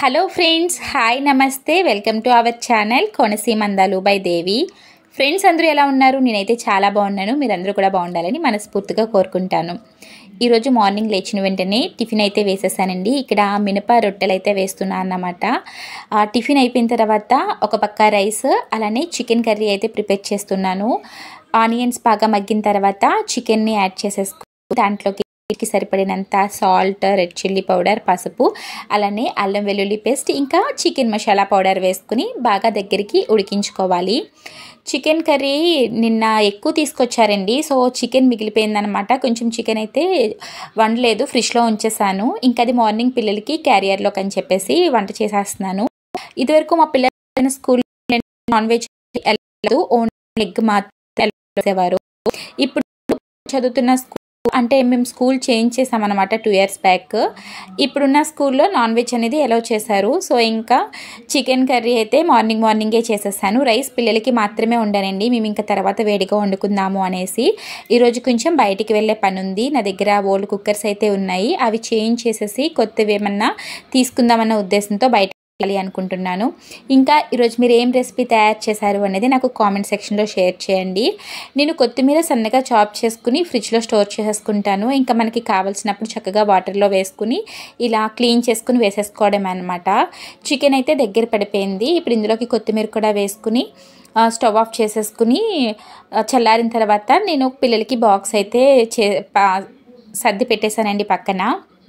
Hello friends hi నమస్తే welcome to our channel కోనసీమందాలు by Devi friends అందరూ ఎలా ఉన్నారు నేనైతే చాలా బాగున్నాను మీరందరూ కూడా బాగుండాలని మనస్ఫూర్తిగా కోరుకుంటాను ఈరోజు మార్నింగ్ లేచిన వెంటనే టిఫిన్ అయితే వేసేసానండి ఇక్కడ మినప రొట్టెలు అయితే వేస్తున్నా అన్నమాట ఆ టిఫిన్ అయిపోయిన తర్వాత ఒక పక్క రైస్ అలానే చికెన్ కర్రీ అయితే ప్రిపేర్ చేస్తున్నాను ఆనియన్స్ బాగా మగ్గిన తర్వాత చికెన్ని యాడ్ చేసేసుకు దాంట్లోకి కి సరిపడినంత సాల్ట్ రెడ్ చిల్లీ పౌడర్ పసుపు అలానే అల్లం వెల్లుల్లి పేస్ట్ ఇంకా చికెన్ మసాలా పౌడర్ వేసుకుని బాగా దగ్గరికి ఉడికించుకోవాలి చికెన్ కర్రీ నిన్న ఎక్కువ తీసుకొచ్చారండి సో చికెన్ మిగిలిపోయిందనమాట కొంచెం చికెన్ అయితే వండలేదు ఫ్రిడ్జ్లో ఉంచేసాను ఇంకా అది మార్నింగ్ పిల్లలకి క్యారియర్లోకి అని చెప్పేసి వంట చేసేస్తున్నాను ఇదివరకు మా పిల్లలు స్కూల్ నాన్ వెజ్ వెళ్ళదు ఓన్లీ ఎగ్ మాత్రం వేసేవారు ఇప్పుడు చదువుతున్న స్కూల్ అంటే మేము స్కూల్ చేంజ్ చేసామన్నమాట టూ ఇయర్స్ బ్యాక్ ఇప్పుడున్న స్కూల్లో నాన్ వెజ్ అనేది ఎలవ్ చేశారు సో ఇంకా చికెన్ కర్రీ అయితే మార్నింగ్ మార్నింగే చేసేసాను రైస్ పిల్లలకి మాత్రమే ఉండనండి మేము ఇంకా తర్వాత వేడిగా వండుకుందాము అనేసి ఈరోజు కొంచెం బయటికి వెళ్ళే పని ఉంది నా దగ్గర ఓల్డ్ కుక్కర్స్ అయితే ఉన్నాయి అవి చేంజ్ చేసేసి కొత్తవి ఏమన్నా తీసుకుందామన్న ఉద్దేశంతో బయట వెళ్ళాలి అనుకుంటున్నాను ఇంకా ఈరోజు మీరు ఏం రెసిపీ తయారు చేశారు అనేది నాకు కామెంట్ సెక్షన్లో షేర్ చేయండి నేను కొత్తిమీర సన్నగా చాప్ చేసుకుని ఫ్రిడ్జ్లో స్టోర్ చేసేసుకుంటాను ఇంకా మనకి కావాల్సినప్పుడు చక్కగా వాటర్లో వేసుకుని ఇలా క్లీన్ చేసుకుని వేసేసుకోవడం అనమాట చికెన్ అయితే దగ్గర పడిపోయింది ఇప్పుడు ఇందులోకి కొత్తిమీర కూడా వేసుకుని స్టవ్ ఆఫ్ చేసేసుకుని చల్లారిన తర్వాత నేను పిల్లలకి బాక్స్ అయితే చే సర్ది పెట్టేశానండి పక్కన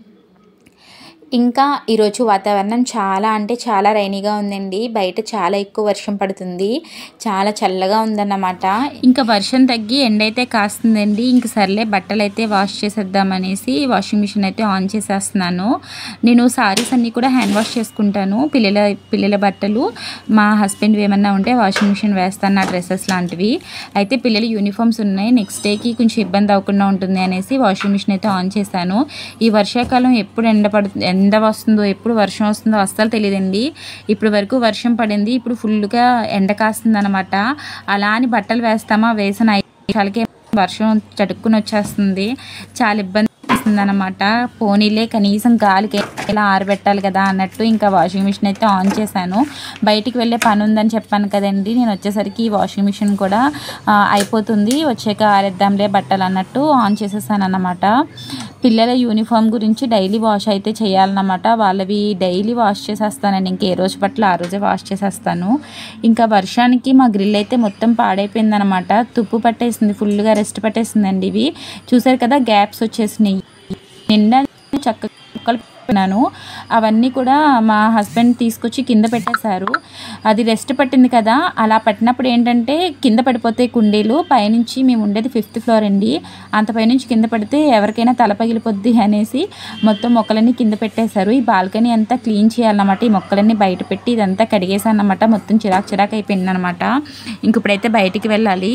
ఇంకా ఈరోజు వాతావరణం చాలా అంటే చాలా రైనీగా ఉందండి బయట చాలా ఎక్కువ వర్షం పడుతుంది చాలా చల్లగా ఉందన్నమాట ఇంకా వర్షం తగ్గి ఎండ అయితే కాస్తుందండి ఇంక సర్లే బట్టలు అయితే వాష్ చేసేద్దామనేసి వాషింగ్ మిషన్ అయితే ఆన్ చేసేస్తున్నాను నేను సారీస్ అన్నీ కూడా హ్యాండ్ వాష్ చేసుకుంటాను పిల్లల పిల్లల బట్టలు మా హస్బెండ్ ఏమన్నా ఉంటే వాషింగ్ మిషన్ వేస్తాను నా డ్రెస్సెస్ లాంటివి అయితే పిల్లల యూనిఫామ్స్ ఉన్నాయి నెక్స్ట్ డేకి కొంచెం ఇబ్బంది అవ్వకుండా ఉంటుంది అనేసి వాషింగ్ మిషన్ అయితే ఆన్ చేశాను ఈ వర్షాకాలం ఎప్పుడు ఎండ పడుతుంది ఎండ వస్తుందో ఎప్పుడు వర్షం వస్తుందో అస్సలు తెలియదండి ఇప్పుడు వరకు వర్షం పడింది ఇప్పుడు ఫుల్గా ఎండ కాస్తుంది అనమాట అలా అని బట్టలు వేస్తామా వేసిన ఐదు నిమిషాలకే వర్షం చటుక్కుని వచ్చేస్తుంది చాలా ఇబ్బంది అనమాట పోనీలే కనీసం గాలికి ఎలా ఆరబెట్టాలి కదా అన్నట్టు ఇంకా వాషింగ్ మిషన్ అయితే ఆన్ చేశాను బయటికి వెళ్ళే పని ఉందని చెప్పాను కదండి నేను వచ్చేసరికి వాషింగ్ మిషన్ కూడా అయిపోతుంది వచ్చాక ఆరేద్దాంలే బట్టలు అన్నట్టు ఆన్ చేసేసాను అన్నమాట పిల్లల యూనిఫామ్ గురించి డైలీ వాష్ అయితే చేయాలన్నమాట వాళ్ళవి డైలీ వాష్ చేసేస్తానండి ఇంక ఏ రోజు బట్టలు ఆ రోజే వాష్ చేసేస్తాను ఇంకా వర్షానికి మా గ్రిల్ అయితే మొత్తం పాడైపోయిందనమాట తుప్పు పట్టేసింది ఫుల్గా రెస్ట్ పట్టేసిందండి ఇవి చూసారు కదా గ్యాప్స్ వచ్చేసినాయి నిండా చక్కగా పెట్టాను అవన్నీ కూడా మా హస్బెండ్ తీసుకొచ్చి కింద పెట్టేశారు అది రెస్ట్ పట్టింది కదా అలా పట్టినప్పుడు ఏంటంటే కింద పడిపోతే కుండీలు పైనుంచి మేము ఉండేది ఫిఫ్త్ ఫ్లోర్ అండి అంత పైనుంచి కింద పడితే ఎవరికైనా తల పగిలిపోద్ది అనేసి మొత్తం మొక్కలన్నీ కింద పెట్టేశారు ఈ బాల్కనీ అంతా క్లీన్ చేయాలన్నమాట ఈ మొక్కలన్నీ బయట పెట్టి ఇదంతా కడిగేసాను అనమాట మొత్తం చిరాకు చిరాకు అయిపోయింది అనమాట ఇంక ఇప్పుడైతే బయటికి వెళ్ళాలి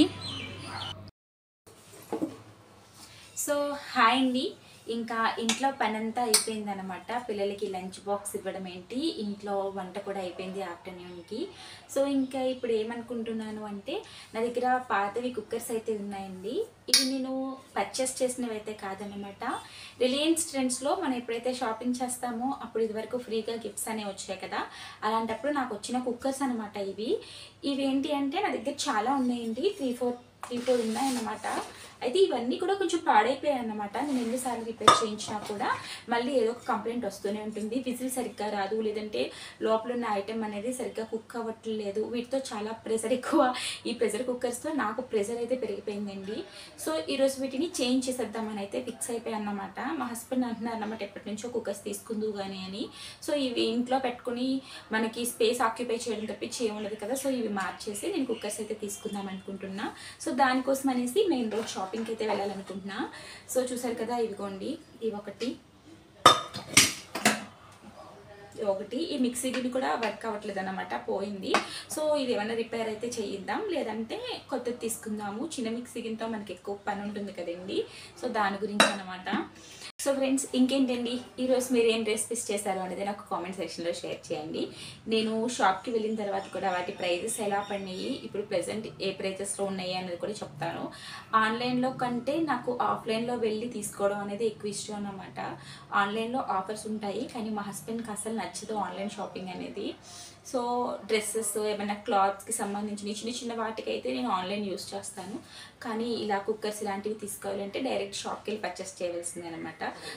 సో హాయ్ అండి ఇంకా ఇంట్లో పనంతా అయిపోయిందనమాట పిల్లలకి లంచ్ బాక్స్ ఇవ్వడం ఏంటి ఇంట్లో వంట కూడా అయిపోయింది ఆఫ్టర్నూన్కి సో ఇంకా ఇప్పుడు ఏమనుకుంటున్నాను అంటే నా దగ్గర పాతవి కుక్కర్స్ అయితే ఉన్నాయండి ఇవి నేను పర్చేస్ చేసినవి అయితే కాదనమాట రిలయన్స్ ట్రెండ్స్లో మనం ఎప్పుడైతే షాపింగ్ చేస్తామో అప్పుడు ఇదివరకు ఫ్రీగా గిఫ్ట్స్ అనేవి వచ్చాయి కదా అలాంటప్పుడు నాకు వచ్చిన కుక్కర్స్ అనమాట ఇవి ఇవేంటి అంటే నా దగ్గర చాలా ఉన్నాయండి త్రీ ఫోర్ త్రీ ఫోర్ ఉన్నాయన్నమాట అయితే ఇవన్నీ కూడా కొంచెం పాడైపోయాయి అన్నమాట నేను ఎన్నిసార్లు రిపేర్ చేయించినా కూడా మళ్ళీ ఏదో ఒక కంప్లైంట్ వస్తూనే ఉంటుంది విజిల్ సరిగ్గా రాదు లేదంటే లోపల ఉన్న ఐటెం అనేది సరిగ్గా కుక్ అవ్వట్లేదు వీటితో చాలా ప్రెషర్ ఎక్కువ ఈ ప్రెషర్ కుక్కర్స్తో నాకు ప్రెషర్ అయితే పెరిగిపోయిందండి సో ఈరోజు వీటిని చేంజ్ చేసేద్దామని అయితే ఫిక్స్ అయిపోయాయి అన్నమాట మా హస్బెండ్ అంటున్నారు అన్నమాట ఎప్పటి నుంచో కుక్కర్స్ తీసుకుందు కానీ అని సో ఇవి ఇంట్లో పెట్టుకుని మనకి స్పేస్ ఆక్యుపై చేయడం తప్పించి ఏముండదు కదా సో ఇవి మార్చేసి నేను కుక్కర్స్ అయితే తీసుకుందాం అనుకుంటున్నా సో దానికోసం అనేసి మెయిన్ రోడ్ షాపింగ్కి అయితే వెళ్ళాలనుకుంటున్నా సో చూసారు కదా ఇవిగోండి ఇవి ఒకటి ఒకటి ఈ మిక్సీ గిన్నె కూడా వర్క్ అవ్వట్లేదు అనమాట పోయింది సో ఇది ఏమైనా రిపేర్ అయితే చేయిద్దాం లేదంటే కొత్తది తీసుకుందాము చిన్న మిక్సీ గిన్నెతో మనకి ఎక్కువ పని ఉంటుంది కదండి సో దాని గురించి అనమాట సో ఫ్రెండ్స్ ఇంకేంటండి ఈరోజు మీరు ఏం రెసిపీస్ చేశారు అనేది నాకు కామెంట్ సెక్షన్లో షేర్ చేయండి నేను షాప్కి వెళ్ళిన తర్వాత కూడా వాటి ప్రైజెస్ ఎలా పడినాయి ఇప్పుడు ప్రెసెంట్ ఏ ప్రైజెస్లో ఉన్నాయి అనేది కూడా చెప్తాను ఆన్లైన్లో కంటే నాకు ఆఫ్లైన్లో వెళ్ళి తీసుకోవడం అనేది ఎక్కువ ఇష్టం అన్నమాట ఆన్లైన్లో ఆఫర్స్ ఉంటాయి కానీ మా హస్బెండ్కి అసలు నచ్చదు ఆన్లైన్ షాపింగ్ అనేది సో డ్రెస్సెస్ ఏమైనా క్లాత్స్కి సంబంధించిన చిన్న చిన్న వాటికైతే నేను ఆన్లైన్ యూస్ చేస్తాను కానీ ఇలా కుక్కర్స్ ఇలాంటివి తీసుకోవాలంటే డైరెక్ట్ షాప్కి వెళ్ళి పర్చేస్ చేయవలసిందే అనమాట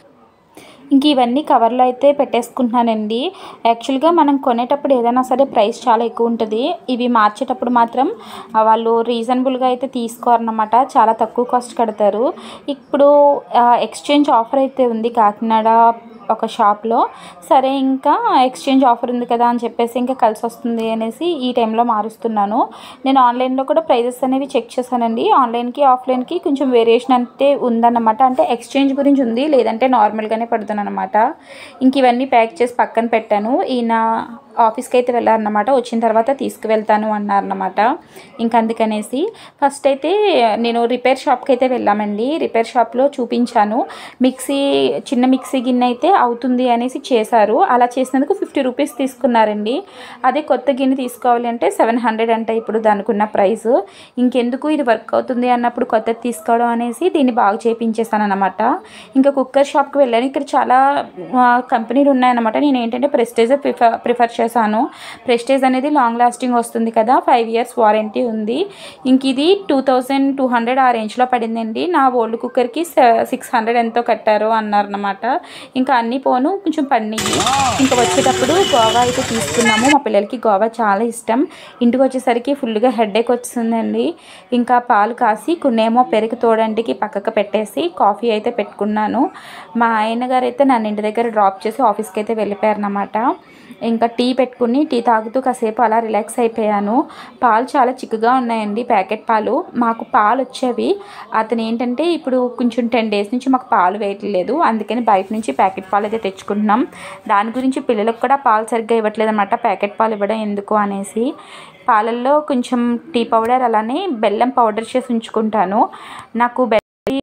ఇంక ఇవన్నీ కవర్లో అయితే పెట్టేసుకుంటున్నానండి యాక్చువల్గా మనం కొనేటప్పుడు ఏదైనా సరే ప్రైస్ చాలా ఎక్కువ ఉంటుంది ఇవి మార్చేటప్పుడు మాత్రం ఆ, వాళ్ళు రీజనబుల్గా అయితే తీసుకోరన్నమాట చాలా తక్కువ కాస్ట్ కడతారు ఇప్పుడు ఎక్స్చేంజ్ ఆఫర్ అయితే ఉంది కాకినాడ ఒక షాప్లో సరే ఇంకా ఎక్స్చేంజ్ ఆఫర్ ఉంది కదా అని చెప్పేసి ఇంకా కలిసి వస్తుంది అనేసి ఈ టైంలో మారుస్తున్నాను నేను ఆన్లైన్లో కూడా ప్రైజెస్ అనేవి చెక్ చేశానండి ఆన్లైన్కి ఆఫ్లైన్కి కొంచెం వేరియేషన్ అంటే ఉందన్నమాట అంటే ఎక్స్చేంజ్ గురించి ఉంది లేదంటే నార్మల్గానే పడుతుంది అనమాట ఇంక ఇవన్నీ ప్యాక్ చేసి పక్కన పెట్టాను ఈయన ఆఫీస్కి అయితే వెళ్ళారన్నమాట వచ్చిన తర్వాత తీసుకువెళ్తాను అన్నారన్నమాట ఇంకా అందుకనేసి ఫస్ట్ అయితే నేను రిపేర్ షాప్కి అయితే వెళ్ళామండి రిపేర్ షాప్లో చూపించాను మిక్సీ చిన్న మిక్సీ గిన్నె అయితే అవుతుంది అనేసి చేశారు అలా చేసినందుకు ఫిఫ్టీ రూపీస్ తీసుకున్నారండి అదే కొత్త గిన్నె తీసుకోవాలి అంటే సెవెన్ హండ్రెడ్ అంట ఇప్పుడు దానికి ఉన్న ప్రైస్ ఇంకెందుకు ఇది వర్క్ అవుతుంది అన్నప్పుడు కొత్తది తీసుకోవడం అనేసి దీన్ని బాగా చేయించేసాను అనమాట ఇంకా కుక్కర్ షాప్కి వెళ్ళాను ఇక్కడ చాలా ఆ, కంపెనీలు ఉన్నాయన్నమాట నేను ఏంటంటే ప్రెస్టేజ్ ప్రిఫర్ ప్రిఫర్ చేశాను ప్రెస్టేజ్ అనేది లాంగ్ లాస్టింగ్ వస్తుంది కదా ఫైవ్ ఇయర్స్ వారంటీ ఉంది ఇంక ఇది టూ థౌజండ్ టూ హండ్రెడ్ ఆ రేంజ్లో పడిందండి నా ఓల్డ్ కుక్కర్కి సిక్స్ హండ్రెడ్ ఎంతో కట్టారు అన్నారనమాట ఇంకా అన్నీ పోను కొంచెం పడినాయి ఇంకా వచ్చేటప్పుడు గోవా అయితే తీసుకున్నాము మా పిల్లలకి గోవా చాలా ఇష్టం ఇంటికి వచ్చేసరికి ఫుల్గా హెడేక్ వచ్చిందండి ఇంకా పాలు కాసి కొన్నేమో పెరుగు తోడంటికి పక్కకు పెట్టేసి కాఫీ అయితే పెట్టుకున్నాను మా ఆయన గారు అయితే నన్ను ఇంటి దగ్గర డ్రాప్ చేసి ఆఫీస్కి అయితే వెళ్ళిపోయారన్నమాట ఇంకా టీ పెట్టుకుని టీ తాగుతూ కాసేపు అలా రిలాక్స్ అయిపోయాను పాలు చాలా చిక్కగా ఉన్నాయండి ప్యాకెట్ పాలు మాకు పాలు వచ్చేవి అతను ఏంటంటే ఇప్పుడు కొంచెం టెన్ డేస్ నుంచి మాకు పాలు వేయట్లేదు అందుకని బయట నుంచి ప్యాకెట్ పాలు అయితే తెచ్చుకుంటున్నాం దాని గురించి పిల్లలకు కూడా పాలు సరిగ్గా ఇవ్వట్లేదు అనమాట ప్యాకెట్ పాలు ఇవ్వడం ఎందుకు అనేసి పాలల్లో కొంచెం టీ పౌడర్ అలానే బెల్లం పౌడర్ చేసి ఉంచుకుంటాను నాకు బెల్లం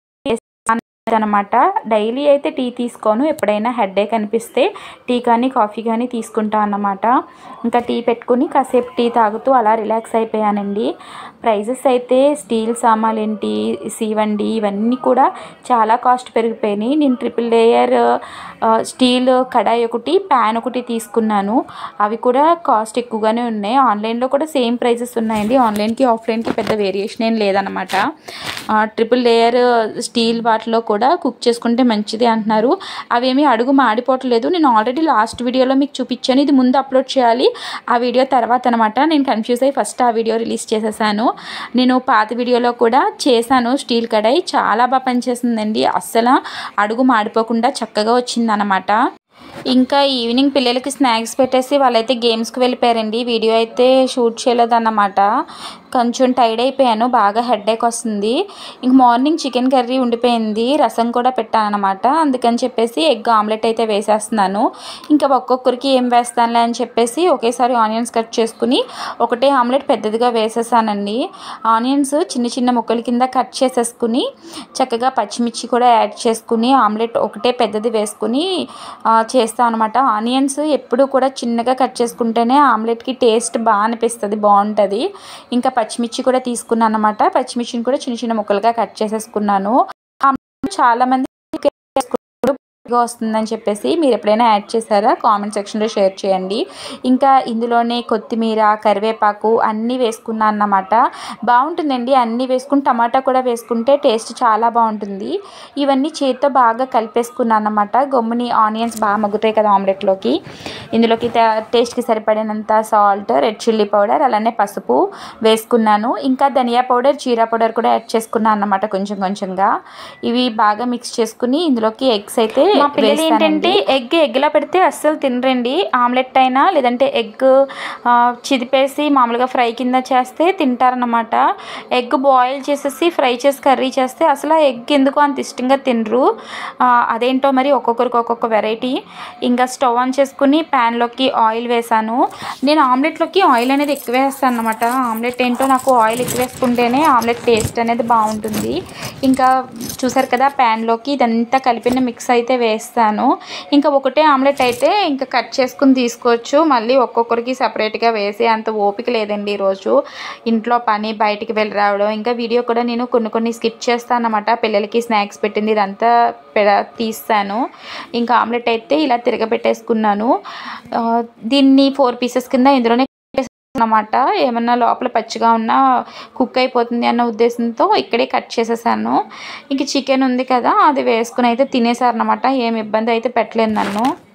అనమాట డైలీ అయితే టీ తీసుకోను ఎప్పుడైనా హెడ్ఏక్ అనిపిస్తే టీ కానీ కాఫీ కానీ తీసుకుంటా అన్నమాట ఇంకా టీ పెట్టుకుని కాసేపు టీ తాగుతూ అలా రిలాక్స్ అయిపోయానండి ప్రైజెస్ అయితే స్టీల్ సామాన్లు ఏంటి సీవండి ఇవన్నీ కూడా చాలా కాస్ట్ పెరిగిపోయినాయి నేను ట్రిపుల్ లేయర్ స్టీల్ కడాయి ఒకటి ప్యాన్ ఒకటి తీసుకున్నాను అవి కూడా కాస్ట్ ఎక్కువగానే ఉన్నాయి ఆన్లైన్లో కూడా సేమ్ ప్రైజెస్ ఉన్నాయండి ఆన్లైన్కి ఆఫ్లైన్కి పెద్ద వేరియేషన్ ఏం లేదనమాట ట్రిపుల్ లేయర్ స్టీల్ వాటిలో కూడా కుక్ చేసుకుంటే మంచిది అంటున్నారు అవేమీ అడుగు మాడిపోవట్లేదు నేను ఆల్రెడీ లాస్ట్ వీడియోలో మీకు చూపించాను ఇది ముందు అప్లోడ్ చేయాలి ఆ వీడియో తర్వాత అనమాట నేను కన్ఫ్యూజ్ అయ్యి ఫస్ట్ ఆ వీడియో రిలీజ్ చేసేసాను నేను పాత వీడియోలో కూడా చేశాను స్టీల్ కడాయి చాలా బాగా పనిచేస్తుందండి అస్సలు అడుగు మాడిపోకుండా చక్కగా వచ్చిందనమాట ఇంకా ఈవినింగ్ పిల్లలకి స్నాక్స్ పెట్టేసి వాళ్ళైతే గేమ్స్కి వెళ్ళిపోయారండి వీడియో అయితే షూట్ చేయలేదన్నమాట కొంచెం టైర్డ్ అయిపోయాను బాగా హెడేక్ వస్తుంది ఇంక మార్నింగ్ చికెన్ కర్రీ ఉండిపోయింది రసం కూడా పెట్టాను అనమాట అందుకని చెప్పేసి ఎగ్ ఆమ్లెట్ అయితే వేసేస్తున్నాను ఇంకా ఒక్కొక్కరికి ఏం వేస్తానులే అని చెప్పేసి ఒకేసారి ఆనియన్స్ కట్ చేసుకుని ఒకటే ఆమ్లెట్ పెద్దదిగా వేసేసానండి ఆనియన్స్ చిన్న చిన్న ముక్కల కింద కట్ చేసేసుకుని చక్కగా పచ్చిమిర్చి కూడా యాడ్ చేసుకుని ఆమ్లెట్ ఒకటే పెద్దది వేసుకుని ఆ, చేస్తాం అనమాట ఆనియన్స్ ఎప్పుడు కూడా చిన్నగా కట్ చేసుకుంటేనే ఆమ్లెట్కి టేస్ట్ బాగా అనిపిస్తుంది బాగుంటుంది ఇంకా పచ్చిమిర్చి కూడా తీసుకున్నాను అనమాట పచ్చిమిర్చిని కూడా చిన్న చిన్న ముక్కలుగా కట్ చేసేసుకున్నాను ఆమ్లెట్ చాలా మంది గా వస్తుందని చెప్పేసి మీరు ఎప్పుడైనా యాడ్ చేశారా కామెంట్ సెక్షన్లో షేర్ చేయండి ఇంకా ఇందులోనే కొత్తిమీర కరివేపాకు అన్నీ వేసుకున్నాను అన్నమాట బాగుంటుందండి అన్నీ వేసుకుని టమాటా కూడా వేసుకుంటే టేస్ట్ చాలా బాగుంటుంది ఇవన్నీ చేతితో బాగా కలిపేసుకున్నాను అన్నమాట గమ్ముని ఆనియన్స్ బాగా మగ్గుతాయి కదా ఆమ్లెట్లోకి ఇందులోకి ట- టేస్ట్కి సరిపడినంత సాల్ట్ రెడ్ చిల్లీ పౌడర్ అలానే పసుపు వేసుకున్నాను ఇంకా ధనియా పౌడర్ జీరా పౌడర్ కూడా యాడ్ చేసుకున్నాను అన్నమాట కొంచెం కొంచెంగా ఇవి బాగా మిక్స్ చేసుకుని ఇందులోకి ఎగ్స్ అయితే మా పిల్లలు వేస్తానండి. ఏంటంటే ఎగ్ ఎగ్లా పెడితే అస్సలు తినరండి ఆమ్లెట్ అయినా లేదంటే ఎగ్ చిదిపేసి మామూలుగా ఫ్రై కింద చేస్తే తింటారనమాట ఎగ్ బాయిల్ చేసేసి ఫ్రై చేసి కర్రీ చేస్తే అసలు ఆ ఎగ్ ఎందుకు అంత ఇష్టంగా తినరు ఆ, అదేంటో మరి ఒక్కొక్కరికి ఒక్కొక్క వెరైటీ ఇంకా స్టవ్ ఆన్ చేసుకుని ప్యాన్లోకి ఆయిల్ వేసాను నేను ఆమ్లెట్లోకి ఆయిల్ అనేది ఎక్కువ వేస్తాను అనమాట ఆమ్లెట్ ఏంటో నాకు ఆయిల్ ఎక్కువ వేసుకుంటేనే ఆమ్లెట్ టేస్ట్ అనేది బాగుంటుంది ఇంకా చూసారు కదా ప్యాన్లోకి ఇదంతా కలిపిన మిక్స్ అయితే వేస్తాను ఇంకా ఒకటే ఆమ్లెట్ అయితే ఇంకా కట్ చేసుకుని తీసుకోవచ్చు మళ్ళీ ఒక్కొక్కరికి సపరేట్గా వేసే అంత ఓపిక లేదండి ఈరోజు ఇంట్లో పని బయటికి వెళ్ళి రావడం ఇంకా వీడియో కూడా నేను కొన్ని కొన్ని స్కిప్ చేస్తాను అనమాట పిల్లలకి స్నాక్స్ పెట్టింది ఇదంతా పెడ తీస్తాను ఇంకా ఆమ్లెట్ అయితే ఇలా తిరగబెట్టేసుకున్నాను ఆ, దీన్ని ఫోర్ పీసెస్ కింద ఇందులోనే అన్నమాట ఏమన్నా లోపల పచ్చిగా ఉన్నా కుక్ అయిపోతుంది అన్న ఉద్దేశంతో ఇక్కడే కట్ చేసేసాను ఇంక చికెన్ ఉంది కదా అది వేసుకుని అయితే తినేసారనమాట ఏం ఇబ్బంది అయితే పెట్టలేదు నన్ను